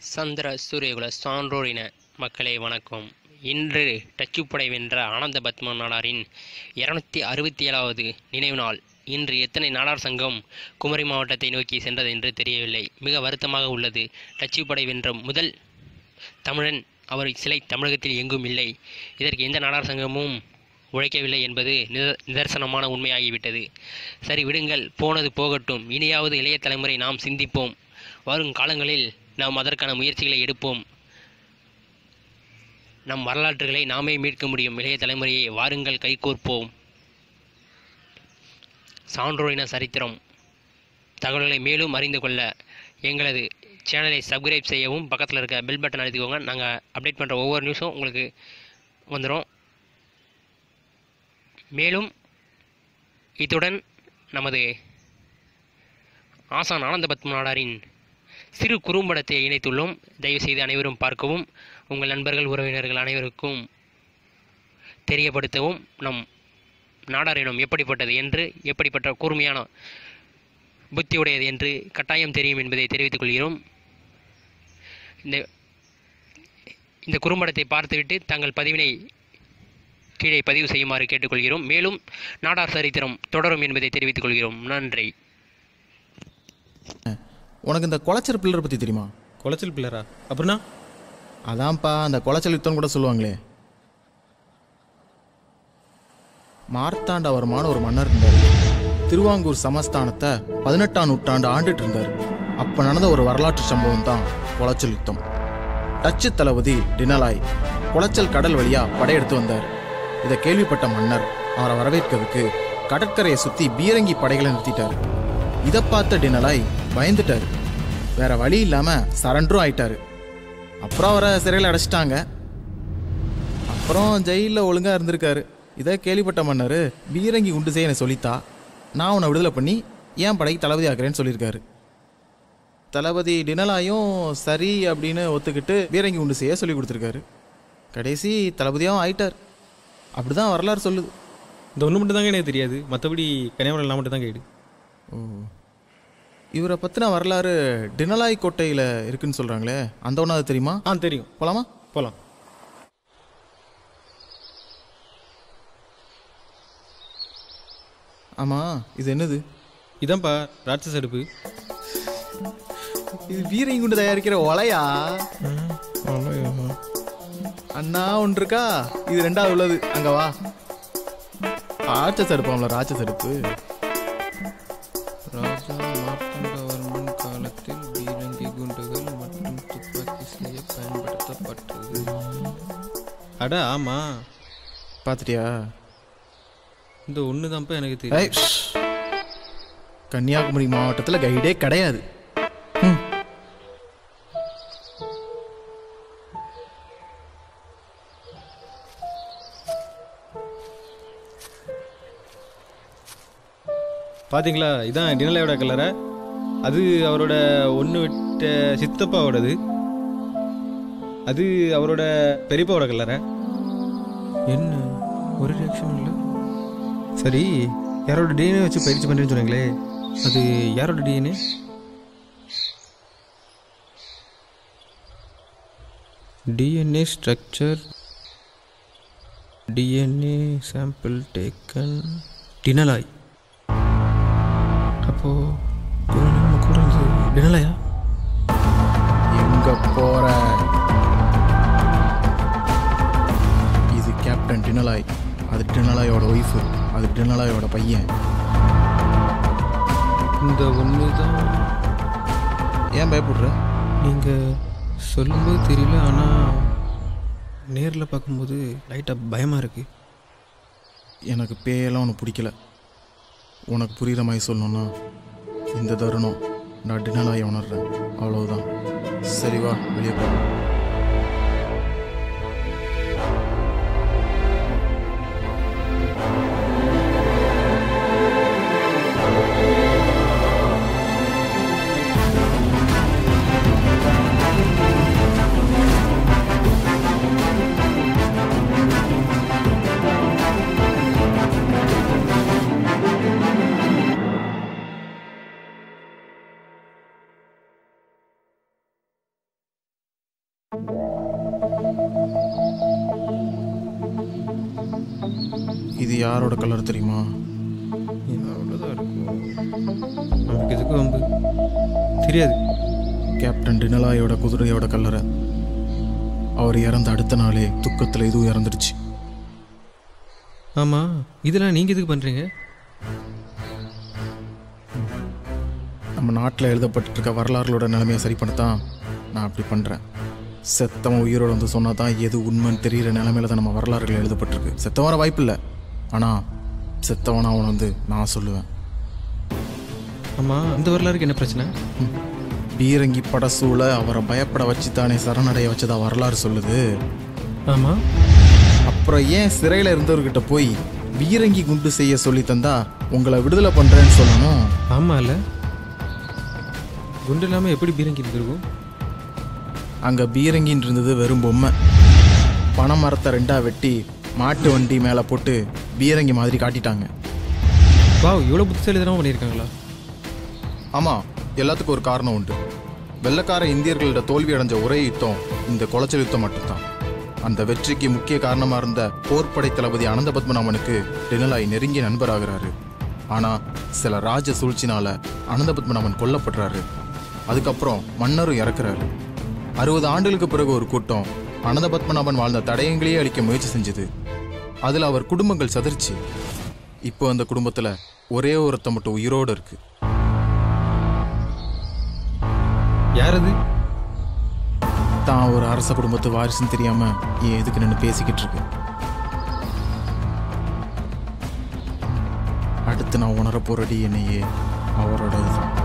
சந்திர சூரியகுல சான்றோரின மக்களே வணக்கம் இன்று டச்சுப்படை வென்ற ஆனந்த பத்ம நாடாரின் இருநூத்தி அறுபத்தி ஏழாவது நினைவு நாள் இன்று எத்தனை நாடார் சங்கம் குமரி மாவட்டத்தை நோக்கி சென்றது என்று தெரியவில்லை மிக வருத்தமாக உள்ளது டச்சுப்படை வென்ற முதல் தமிழன் அவர் சிலை தமிழகத்தில் எங்கும் இல்லை இதற்கு எந்த நாடார் சங்கமும் உழைக்கவில்லை என்பது நித- நிதர்சனமான உண்மையாகிவிட்டது சரி விடுங்கள் போனது போகட்டும் இனியாவது இளைய தலைமுறை நாம் சிந்திப்போம் வரும் காலங்களில் நாம் அதற்கான முயற்சிகளை எடுப்போம் நம் வரலாற்றுகளை நாமே மீட்க முடியும் இளைய தலைமுறையை வாருங்கள் கைகோர்ப்போம் சான்றோரின சரித்திரம் தகவல்களை மேலும் அறிந்து கொள்ள எங்களது சேனலை சப்ஸ்கிரைப் செய்யவும் பக்கத்தில் இருக்க பெல் பட்டன் அழுத்திக்கோங்க நாங்கள் அப்டேட் பண்ணுற ஒவ்வொரு நியூஸும் உங்களுக்கு வந்துடும் மேலும் இத்துடன் நமது ஆசான் ஆனந்த பத்ம நாடாரின் சிறு குறும்படத்தை இணைத்துள்ளோம் தயவுசெய்து அனைவரும் பார்க்கவும் உங்கள் நண்பர்கள் உறவினர்கள் அனைவருக்கும் தெரியப்படுத்தவும் நம் நாடார் இனம் எப்படிப்பட்டது என்று எப்படிப்பட்ட கூர்மையான புத்தியுடையது என்று கட்டாயம் தெரியும் என்பதை தெரிவித்துக் கொள்கிறோம் இந்த இந்த குறும்படத்தை பார்த்துவிட்டு தங்கள் பதிவினை கீழே பதிவு செய்யுமாறு கேட்டுக்கொள்கிறோம் மேலும் நாடார் சரித்திரம் தொடரும் என்பதை தெரிவித்துக் கொள்கிறோம் நன்றி உனக்கு இந்த குளச்சல் பில்லரை பற்றி தெரியுமா குளச்சல் பிள்ளரா அப்படின்னா அதான்ப்பா அந்த குளச்சல் யுத்தம் கூட சொல்லுவாங்களே மார்த்தாண்டவர்மான ஒரு மன்னர் இருந்தார் திருவாங்கூர் சமஸ்தானத்தை பதினெட்டாம் நூற்றாண்டு ஆண்டுட்டு இருந்தார் அப்போ நடந்த ஒரு வரலாற்று சம்பவம் தான் குளச்சல் யுத்தம் டச்சு தளபதி டினலாய் குளச்சல் கடல் வழியா படையெடுத்து வந்தார் இதை கேள்விப்பட்ட மன்னர் அவரை வரவேற்கிறதுக்கு கடற்கரையை சுற்றி பீரங்கி படைகளை நிறுத்திட்டார் இதை பார்த்த டினலாய் பயந்துட்டார் வேற வழி இல்லாமல் சரண்டரும் ஆயிட்டாரு அப்புறம் அவரை சிறையில் அடைச்சிட்டாங்க அப்புறம் ஜெயிலில் ஒழுங்காக இருந்திருக்காரு இதை கேள்விப்பட்ட மன்னர் பீரங்கி உண்டு செய்ய எனக்கு சொல்லித்தா நான் உன்னை விடுதலை பண்ணி ஏன் படைக்கு தளபதி ஆக்குறேன்னு சொல்லியிருக்காரு தளபதி டினலாயும் சரி அப்படின்னு ஒத்துக்கிட்டு பீரங்கி உண்டு செய்ய சொல்லி கொடுத்துருக்காரு கடைசி தளபதியாகவும் ஆயிட்டார் அப்படிதான் வரலாறு சொல்லுது இந்த ஒன்று மட்டும் தாங்க எனக்கு தெரியாது மற்றபடி கன்னியாகுமரி நான் மட்டும் தான் கைடு ஓ இவரை பற்றின வரலாறு டினலாய் கோட்டையில் இருக்குன்னு சொல்கிறாங்களே அந்த ஒன்றாவது தெரியுமா ஆ தெரியும் போலாமா போகலாம் ஆமாம் இது என்னது இதான்ப்பா ராட்சஸ் அடுப்பு இது வீரங்கி குண்டு தயாரிக்கிற ஒலையா அண்ணா ஒன்று இருக்கா இது ரெண்டாவது உள்ளது அங்க வா ராட்சஸ் அடுப்பாம்ல ராட்சஸ் அடுப்பு ராஜா மார்த்தாண்டவர்மன் காலத்தில் பீரங்கி குண்டுகள் மற்றும் துப்பாக்கி செய்ய பயன்படுத்தப்பட்டது அட ஆமாம் பார்த்துட்டியா இந்த ஒன்று தான்ப்பா எனக்கு ஏய், தெரியும் ஷ். கன்னியாகுமரி மாவட்டத்தில் கைடே கிடையாது ம். பாத்தீங்களா இதான் டினலையோட கலரை அது அவரோட ஒன்று விட்ட சித்தப்பாவோடது அது அவரோட பெரியப்பாவோட கலரை என்ன ஒரு ரியாக்ஷன் இல்லை சரி யாரோட டிஎன்ஏ வச்சு பயிற்சி பண்ணுறேன்னு சொன்னீங்களே அது யாரோட DNA DNA structure DNA sample taken டினலாய் அப்போ இவரு நம்ம கூட இருந்தது டினலாயா எங்க போற இது கேப்டன் டினலாய் அது டினலாயோட ஒய்ஃபு அது டினலாயோட பையன் இந்த ஒன்று தான் ஏன் பயப்படுற நீங்கள் சொல்லும்போது தெரியல ஆனால் நேரில் பார்க்கும்போது லைட்டாக பயமாக இருக்குது எனக்கு பேயெல்லாம் உனக்கு பிடிக்கல உனக்கு புரிகிற மாதிரி சொல்லணும்னா இந்த தருணம் நான் டினலாயை உணர்றேன் அவ்வளவுதான் சரி வா வெளியே போ இது யாரோட கலர் தெரியுமா அவ்வளோதான் இருக்கும் நமக்கு எதுக்கு வம்பு தெரியாது கேப்டன் டினலாயோட குதிரையோட கல்லறை அவர் இறந்த அடுத்த நாளே துக்கத்தில் இதுவும் இறந்துடுச்சு ஆமாம் இதெல்லாம் நீங்கள் எதுக்கு பண்ணுறீங்க நம்ம நாட்டில் எழுதப்பட்டு இருக்க வரலாறுகளோட நிலைமையை சரி பண்ணத்தான் நான் அப்படி பண்ணுறேன் செத்தவன் உயிரோட வந்து சொன்னால் தான் எது உண்மைன்னு தெரியிற நிலைமையில தான் நம்ம வரலாறுகள் எழுதப்பட்டிருக்கு செத்தவன வாய்ப்பு இல்லை ஆனால் செத்தவனா அவன் வந்து நான் சொல்லுவேன் ஆமாம் இந்த வரலாறுக்கு என்ன பிரச்சனை பீரங்கி படசூழ அவரை பயப்பட வச்சு தானே சரணடைய வச்சதா வரலாறு சொல்லுது ஆமாம் அப்புறம் ஏன் சிறையில் இருந்தவர்கிட்ட போய் பீரங்கி குண்டு செய்ய சொல்லி தந்தா உங்களை விடுதலை பண்ணுறேன்னு சொல்லணும் ஆமாம் இல்லை குண்டு இல்லாமல் எப்படி பீரங்கி இருந்திருக்கும் அங்கே பீரங்கின்னு இருந்தது வெறும் பொம்மை பனை மரத்தை ரெண்டா வெட்டி மாட்டு வண்டி மேலே போட்டு பீரங்கி மாதிரி காட்டிட்டாங்க வாவ் இவ்வளோ புத்திசாலித்தனமாக பண்ணியிருக்காங்களா ஆமாம் எல்லாத்துக்கும் ஒரு காரணம் உண்டு வெள்ளக்கார இந்தியர்களோட தோல்வி அடைஞ்ச ஒரே யுத்தம் இந்த குளச்சல் யுத்தம் மட்டும்தான் அந்த வெற்றிக்கு முக்கிய காரணமாக இருந்த போர்ப்படை தளபதி அனந்த பத்மநாபனுக்கு டினலாய் நெருங்கிய நண்பராகிறாரு ஆனால் சில ராஜ சூழ்ச்சினால அனந்த பத்மநாபன் கொல்லப்படுறாரு அதுக்கப்புறம் மன்னரும் இறக்குறாரு அறுபது ஆண்டுகளுக்கு பிறகு ஒரு கூட்டம் அனந்த பத்மநாபன் வாழ்ந்த தடயங்களையே அழிக்க முயற்சி செஞ்சது அதில் அவர் குடும்பங்கள் சதிர்ச்சு இப்போ அந்த குடும்பத்தில் ஒரே ஒருத்த மட்டும் உயிரோடு இருக்கு யார் அது தான் ஒரு அரச குடும்பத்து வாரிசுன்னு தெரியாம ஏன் எதுக்கு நின்று பேசிக்கிட்டு இருக்கு அடுத்து நான் உணர போற டிஎன்ஏ அவரோட இதுதான்